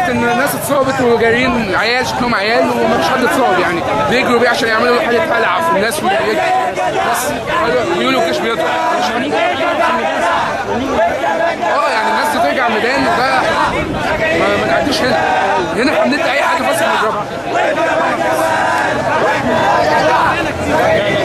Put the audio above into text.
ان الناس اتصابت وجارين عيال شكلهم عيال ومفيش حد اتصاب يعني بيجروا بيه عشان يعملوا حاله هلع في الناس ويجروا. بس قالوا- بيقولوا الجيش بيضرب اه يعني الناس ترجع ميدان وده ما, ما تعديش هنا هنا احنا بندي اي حاجه بس بنضربها